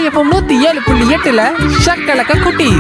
FM நூத்தி ஏழு புள்ளி எட்டுல ஷக்கலக்க குட்டி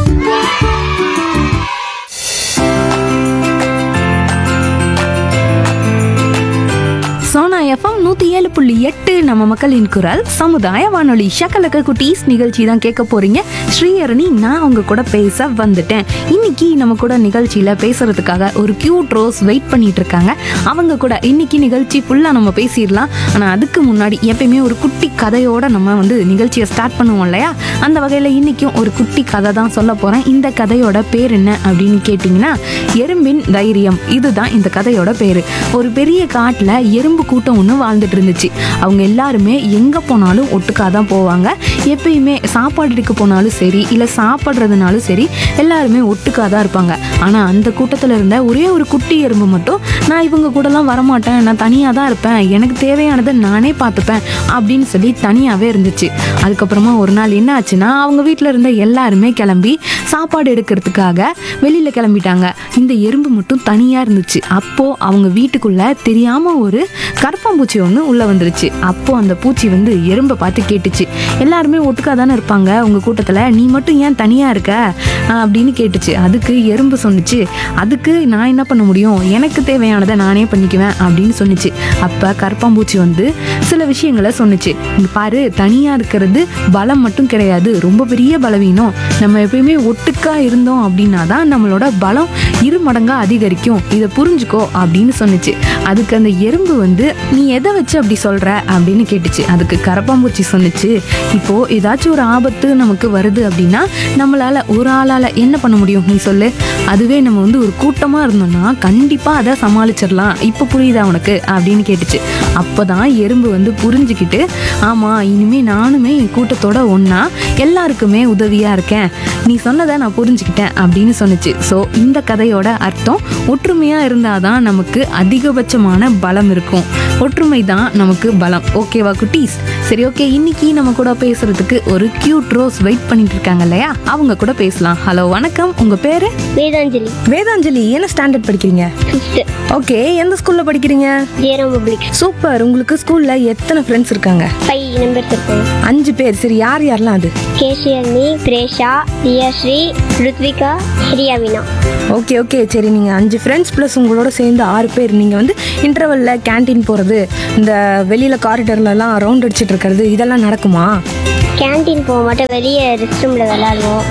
சோனா எஃப்எம் நூற்றி ஏழு புள்ளி எட்டு நம்ம மக்களின் குரல் சமுதாய வானொலி ஷக்கலக்க குட்டீஸ் நிகழ்ச்சி தான் கேட்க போறீங்க ஸ்ரீஹரணி நான் உங்க கூட பேச வந்துட்டேன் இன்னைக்கு நம்ம கூட நிகழ்ச்சியில் பேசுறதுக்காக ஒரு கியூட் ரோஸ் வெயிட் பண்ணிட்டு இருக்காங்க அவங்க கூட இன்னைக்கு நிகழ்ச்சி ஃபுல்லாக நம்ம பேசிடலாம் ஆனால் அதுக்கு முன்னாடி எப்பயுமே ஒரு குட்டி கதையோட நம்ம வந்து நிகழ்ச்சியை ஸ்டார்ட் பண்ணுவோம் இல்லையா அந்த வகையில் இன்னைக்கும் ஒரு குட்டி கதை தான் சொல்ல போகிறேன் இந்த கதையோட பேர் என்ன அப்படின்னு கேட்டிங்கன்னா எறும்பின் தைரியம் இதுதான் இந்த கதையோட பேர் ஒரு பெரிய காட்டில் எறும்பு கூட்டம் ஒன்று வாழ்ந்துட்டு இருந்துச்சு அவங்க எல்லாருமே எங்கே போனாலும் ஒட்டுக்காக தான் போவாங்க எப்பயுமே சாப்பாடு எடுக்க போனாலும் சரி இல்லை சாப்பிட்றதுனாலும் சரி எல்லாருமே ஒட்டுக்காக தான் இருப்பாங்க ஆனால் அந்த கூட்டத்தில் இருந்த ஒரே ஒரு குட்டி எறும்பு மட்டும் நான் இவங்க கூடலாம் வரமாட்டேன் நான் தனியாக தான் இருப்பேன் எனக்கு தேவையானதை நானே பார்த்துப்பேன் அப்படின்னு சொல்லி தனியாகவே இருந்துச்சு அதுக்கப்புறமா ஒரு நாள் என்ன ஆச்சுன்னா அவங்க வீட்டில் இருந்த எல்லாருமே கிளம்பி சாப்பாடு எடுக்கிறதுக்காக வெளியில் கிளம்பிட்டாங்க இந்த எறும்பு மட்டும் தனியாக இருந்துச்சு அப்போது அவங்க வீட்டுக்குள்ளே தெரியாமல் ஒரு கரப்பாம்பூச்சி ஒன்று உள்ளே வந்துருச்சு அப்போது அந்த பூச்சி வந்து எறும்பை பார்த்து கேட்டுச்சு எல்லாருமே ஒட்டுக்கா தானே இருப்பாங்க உங்கள் கூட்டத்தில் நீ மட்டும் ஏன் தனியாக இருக்க ஆஹ் அப்படின்னு கேட்டுச்சு அதுக்கு எறும்பு சொன்னுச்சு அதுக்கு நான் என்ன பண்ண முடியும் எனக்கு தேவையானதை நானே பண்ணிக்குவேன் அப்படின்னு சொன்னுச்சு அப்போ கரப்பாம்பூச்சி வந்து சில விஷயங்களை சொன்னுச்சு இங்க பாரு தனியாக இருக்கிறது பலம் மட்டும் கிடையாது ரொம்ப பெரிய பலவீனம் நம்ம எப்பயுமே ஒட்டுக்கா இருந்தோம் அப்படின்னா தான் நம்மளோட பலம் இரு மடங்கா அதிகரிக்கும் இதை புரிஞ்சுக்கோ அப்படின்னு சொன்னுச்சு அதுக்கு அந்த எறும்பு வந்து நீ எதை வச்சு அப்படி சொல்ற அப்படின்னு கேட்டுச்சு அதுக்கு கரப்பாம்பூச்சி சொன்னுச்சு இப்போ ஏதாச்சும் ஒரு ஆபத்து நமக்கு வருது அப்படின்னா நம்மளால ஒரு ஆளால என்ன பண்ண முடியும் நீ சொல்லு அதுவே நம்ம வந்து ஒரு கூட்டமா இருந்தோம்னா கண்டிப்பா அதை சமாளிச்சிடலாம் இப்போ புரியுதா உனக்கு அப்படின்னு கேட்டுச்சு அப்போதான் எறும்பு வந்து புரிஞ்சுக்கிட்டு ஆமா இனிமே நானுமே என் கூட்டத்தோட ஒண்ணா எல்லாருக்குமே உதவியா இருக்கேன் நீ சொன்னதை நான் புரிஞ்சுக்கிட்டேன் அப்படின்னு சொன்னுச்சு ஸோ இந்த கதையோட அர்த்தம் ஒற்றுமையா இருந்தாதான் நமக்கு அதிகபட்சமான பலம் இருக்கும் ஒற்றுமை தான் நமக்கு பலம் ஓகேவா குட்டீஸ் சரி ஓகே இன்னைக்கு நம்ம கூட பேசுறதுக்கு ஒரு கியூட் ரோஸ் வெயிட் பண்ணிட்டு இருக்காங்க இல்லையா அவங்க கூட பேசலாம் ஹலோ வணக்கம் உங்க பேரு வேதாஞ்சலி வேதாஞ்சலி என்ன ஸ்டாண்டர்ட் படிக்கிறீங்க ஃபிஃப்த்து ஓகே எந்த ஸ்கூல்ல படிக்கிறீங்க ஜெயராம் பப்ளிக் சூப்பர் உங்களுக்கு ஸ்கூல்ல எத்தனை ஃப்ரெண்ட்ஸ் இருக்காங்க ஃபைவ் நம்பர்ஸ் இருக்கும் அஞ்சு பேர் சரி யார் யாரெல்லாம் அது கேஷியர்னி பிரேஷா தியாஸ்ரீ ருத்விகா ரியாவினா ஓகே ஓகே சரி நீங்கள் அஞ்சு ஃப்ரெண்ட்ஸ் ப்ளஸ் உங்களோட சேர்ந்து ஆறு பேர் நீங்கள் வந்து இன்டர்வலில் கேண்டீன் போகிறது இந்த வெளியில் காரிடர்லலாம் ரவுண்ட் அடிச்சிட்டு இருக்கிறது இதெல்லாம் நடக்குமா கேண்டீன் போக மாட்டோம் வெளியே ரெஸ்ட் ரூமில் விளாடுவோம்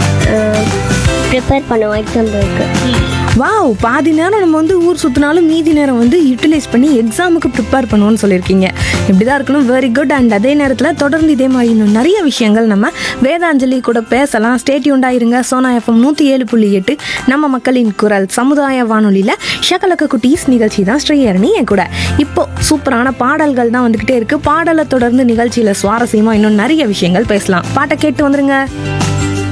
ப்ரிப்பேர் பண்ணுவோம் எக்ஸாம்பிளுக்கு வாவ் பாதி நேரம் நம்ம வந்து ஊர் சுற்றினாலும் மீதி நேரம் வந்து யூட்டிலைஸ் பண்ணி எக்ஸாமுக்கு ப்ரிப்பேர் பண்ணுவோம்னு சொல்லியிருக்கீங்க இப்படி தான் இருக்கணும் வெரி குட் அண்ட் அதே நேரத்தில் தொடர்ந்து இதே மாதிரி இன்னும் நிறைய விஷயங்கள் நம்ம வேதாஞ்சலி கூட பேசலாம் ஸ்டேட்யூண்டாக இருங்க சோனா எஃப்எம் நூற்றி ஏழு புள்ளி எட்டு நம்ம மக்களின் குரல் சமுதாய வானொலியில் ஷகலக்க குட்டீஸ் நிகழ்ச்சி தான் ஸ்ரீஹரணி என் கூட இப்போ சூப்பரான பாடல்கள் தான் வந்துக்கிட்டே இருக்கு பாடலை தொடர்ந்து நிகழ்ச்சியில் சுவாரஸ்யமாக இன்னும் நிறைய விஷயங்கள் பேசலாம் பாட்டை கேட்டு வந்துருங்க